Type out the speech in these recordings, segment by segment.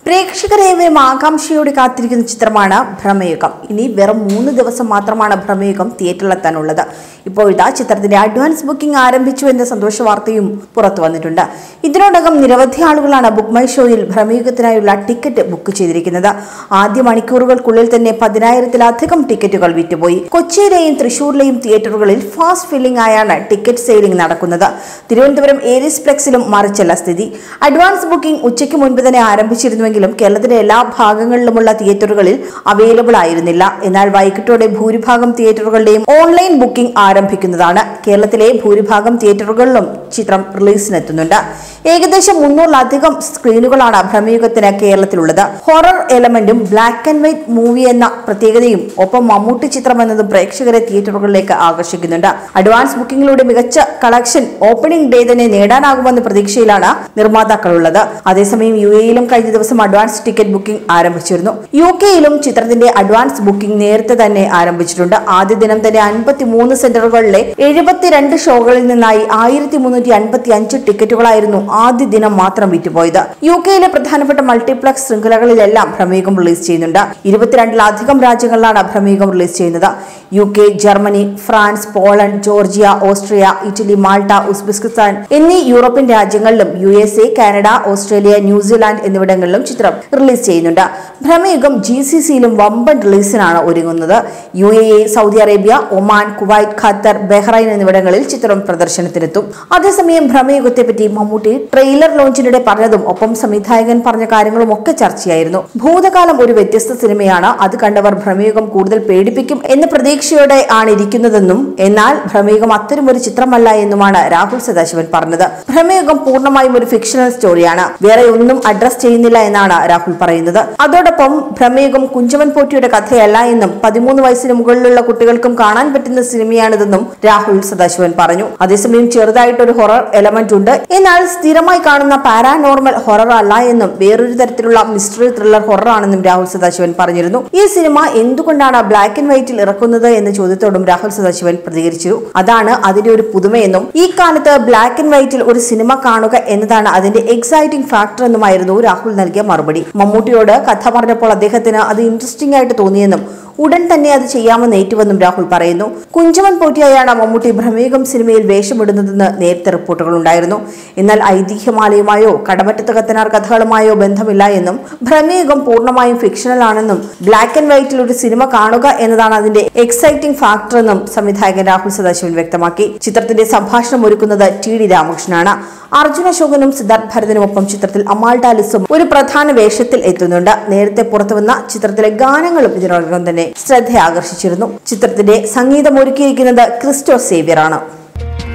പ്രേക്ഷകരേവരും ആകാംക്ഷയോടെ കാത്തിരിക്കുന്ന ചിത്രമാണ് ഭ്രമയുഗം ഇനി വെറും മൂന്ന് ദിവസം മാത്രമാണ് ഭ്രമയുഗം തിയേറ്ററിലെത്താനുള്ളത് ഇപ്പോഴത്തെ ചിത്രത്തിന്റെ അഡ്വാൻസ് ബുക്കിംഗ് ആരംഭിച്ചു എന്ന സന്തോഷ വാർത്തയും പുറത്തു വന്നിട്ടുണ്ട് ഇതിനോടകം നിരവധി ആളുകളാണ് ബുക്ക് മൈ ഷോയിൽ ഭ്രമയുഗത്തിനായുള്ള ടിക്കറ്റ് ബുക്ക് ചെയ്തിരിക്കുന്നത് ആദ്യ മണിക്കൂറുകൾക്കുള്ളിൽ തന്നെ പതിനായിരത്തിലധികം ടിക്കറ്റുകൾ വിറ്റുപോയി കൊച്ചിയിലെയും തൃശൂരിലെയും തിയേറ്ററുകളിൽ ഫാസ്റ്റ് ഫില്ലിംഗ് ആയാണ് ടിക്കറ്റ് സെയിലിംഗ് നടക്കുന്നത് തിരുവനന്തപുരം ഏരിയസ് ഫ്ലെക്സിലും മറിച്ചല്ല സ്ഥിതി അഡ്വാൻസ് ബുക്കിംഗ് ഉച്ചയ്ക്ക് മുൻപ് തന്നെ ആരംഭിച്ചിരുന്നുവെങ്കിലും കേരളത്തിലെ എല്ലാ ഭാഗങ്ങളിലുമുള്ള തിയേറ്ററുകളിൽ അവൈലബിൾ ആയിരുന്നില്ല എന്നാൽ വൈകിട്ടോടെ ഭൂരിഭാഗം തിയേറ്ററുകളുടെയും ഓൺലൈൻ ബുക്കിംഗ് ആരംഭിക്കുന്നതാണ് കേരളത്തിലെ ഭൂരിഭാഗം തിയേറ്ററുകളിലും ചിത്രം റിലീസിനെത്തുന്നുണ്ട് ഏകദേശം മുന്നൂറിലധികം സ്ക്രീനുകളാണ് ഭ്രമയുഗത്തിന് കേരളത്തിലുള്ളത് ഹൊറർ എലമെന്റും ബ്ലാക്ക് ആൻഡ് വൈറ്റ് മൂവി എന്ന പ്രത്യേകതയും ഒപ്പം മമ്മൂട്ടി ചിത്രം എന്നതും പ്രേക്ഷകരെ തിയേറ്ററുകളിലേക്ക് ആകർഷിക്കുന്നുണ്ട് അഡ്വാൻസ് ബുക്കിംഗിലൂടെ മികച്ച കളക്ഷൻ ഓപ്പണിംഗ് ഡേ തന്നെ നേടാനാകുമെന്ന പ്രതീക്ഷയിലാണ് നിർമ്മാതാക്കളുള്ളത് അതേസമയം യു എയിലും കഴിഞ്ഞ ദിവസം അഡ്വാൻസ് ടിക്കറ്റ് ബുക്കിംഗ് ആരംഭിച്ചിരുന്നു യു കെയിലും ചിത്രത്തിന്റെ അഡ്വാൻസ് ബുക്കിംഗ് നേരത്തെ തന്നെ ആരംഭിച്ചിട്ടുണ്ട് ആദ്യ ദിനം തന്നെ അൻപത്തിമൂന്ന് സെന്ററുകളിലെ എഴുപത്തിരണ്ട് ഷോകളിൽ നിന്നായി ആയിരത്തി മുന്നൂറ്റി അൻപത്തി അഞ്ച് ടിക്കറ്റുകളായിരുന്നു ആദ്യ ദിനം മാത്രം വിറ്റുപോയത് യു കെയിലെ പ്രധാനപ്പെട്ട മൾട്ടിപ്ലക്സ് ശൃംഖലകളിലെല്ലാം ഭ്രമയുഗം റിലീസ് ചെയ്യുന്നുണ്ട് ഇരുപത്തിരണ്ടിലധികം രാജ്യങ്ങളിലാണ് ഭ്രമയുഗം റിലീസ് ചെയ്യുന്നത് U K Germany France Poland Georgia Austria Italy Malta Uzbekistan എന്നീ യൂറോപ്യൻ രാജ്യങ്ങളിലും U S A Canada Australia New Zealand എന്നിവിടങ്ങളിലും ചിത്രം റിലീസ് ചെയ്യുന്നുണ്ട് ഭ്രമയുഗം ജി സി സിയിലും വമ്പൻ റിലീസിനാണ് ഒരുങ്ങുന്നത് U A E Saudi Arabia Oman Kuwait Qatar Bahrain എന്നിവിടങ്ങളിൽ ചിത്രം പ്രദർശനത്തിനെത്തും അതേസമയം ഭ്രമയുഗത്തെ പറ്റി മമ്മൂട്ടി ട്രെയിലർ ലോഞ്ചിനിടെ പറഞ്ഞതും ഒപ്പം സംവിധായകൻ പറഞ്ഞ കാര്യങ്ങളും ഒക്കെ ചർച്ചയായിരുന്നു ഭൂതകാലം ഒരു വ്യത്യസ്ത സിനിമയാണ് അത് കണ്ടവർ ഭ്രമയുഗം കൂടുതൽ പേടിപ്പിക്കും എന്ന പ്രതീക്ഷയോടെ ആണ് ഇരിക്കുന്നതെന്നും എന്നാൽ ഭ്രമയുഗം അത്തരമൊരു ചിത്രമല്ല എന്നുമാണ് രാഹുൽ സദാശിവൻ പറഞ്ഞത് ഭ്രമയുഗം പൂർണ്ണമായും ഒരു ഫിക്ഷണൽ സ്റ്റോറിയാണ് വേറെ ഒന്നും അഡ്രസ് ചെയ്യുന്നില്ല എന്നാണ് രാഹുൽ പറയുന്നത് അതോടൊപ്പം ഭ്രമയുഗം കുഞ്ചമൻ പോറ്റിയുടെ കഥയല്ല എന്നും പതിമൂന്ന് വയസ്സിന് മുകളിലുള്ള കുട്ടികൾക്കും കാണാൻ പറ്റുന്ന സിനിമയാണിതെന്നും രാഹുൽ സദാശിവൻ പറഞ്ഞു അതേസമയം ചെറുതായിട്ടൊരു ഹൊറർ എലമെന്റ് ഉണ്ട് എന്നാൽ സ്ഥിരമായി കാണുന്ന പാരാനോർമൽ ഹൊറർ അല്ല എന്നും വേറൊരു തരത്തിലുള്ള മിസ്റ്ററി ത്രില്ലർ ഹൊറർ ആണെന്നും രാഹുൽ സദാശിവൻ പറഞ്ഞിരുന്നു ഈ സിനിമ എന്തുകൊണ്ടാണ് ബ്ലാക്ക് ആൻഡ് വൈറ്റിൽ ഇറക്കുന്നത് എന്ന ചോദ്യത്തോടും രാഹുൽ സദാശിവൻ പ്രതികരിച്ചു അതാണ് അതിന്റെ ഒരു പുതുമയെന്നും ഈ കാലത്ത് ബ്ലാക്ക് ആൻഡ് വൈറ്റിൽ ഒരു സിനിമ കാണുക എന്നതാണ് അതിന്റെ എക്സൈറ്റിംഗ് ഫാക്ടർ എന്നുമായിരുന്നു രാഹുൽ നൽകിയ മറുപടി മമ്മൂട്ടിയോട് കഥ പറഞ്ഞപ്പോൾ അദ്ദേഹത്തിന് അത് ഇൻട്രസ്റ്റിംഗ് ആയിട്ട് തോന്നിയെന്നും ഉടൻ തന്നെ അത് ചെയ്യാമെന്ന് ഏറ്റുവെന്നും രാഹുൽ പറയുന്നു കുഞ്ചമൻ പോറ്റിയായാണ് മമ്മൂട്ടി ഭ്രമയുഗം സിനിമയിൽ വേഷമിടുന്നതെന്ന് നേരത്തെ റിപ്പോർട്ടുകൾ ഉണ്ടായിരുന്നു എന്നാൽ ഐതിഹ്യമാലയുമായോ കടമറ്റത്ത് കത്തനാർ കഥകളുമായോ ബന്ധമില്ല എന്നും ഭ്രമയുഗം പൂർണ്ണമായും ഫിക്ഷണൽ ആണെന്നും ബ്ലാക്ക് ആൻഡ് വൈറ്റിൽ ഒരു സിനിമ കാണുക എന്നതാണ് അതിന്റെ എക്സൈറ്റിംഗ് ഫാക്ടർ എന്നും സംവിധായകൻ രാഹുൽ സദാശിവൻ വ്യക്തമാക്കി ചിത്രത്തിന്റെ സംഭാഷണം ഒരുക്കുന്നത് ടി ഡി രാമകൃഷ്ണനാണ് അർജുന അശോകനും സിദ്ധാർത്ഥ് ഭരതനുമൊപ്പം ചിത്രത്തിൽ അമാൾ ടാലിസും ഒരു പ്രധാന വേഷത്തിൽ എത്തുന്നുണ്ട് നേരത്തെ പുറത്തുവന്ന ചിത്രത്തിലെ ഗാനങ്ങളും ഇതിനോടകം തന്നെ ശ്രദ്ധ ആകർഷിച്ചിരുന്നു ചിത്രത്തിന്റെ സംഗീതം ഒരുക്കിയിരിക്കുന്നത് ക്രിസ്റ്റോ സേവ്യർ ആണ്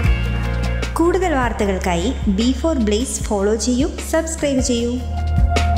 കൂടുതൽ വാർത്തകൾക്കായി ബി ഫോർ ബ്ലേസ് ഫോളോ ചെയ്യൂ സബ്സ്ക്രൈബ് ചെയ്യൂ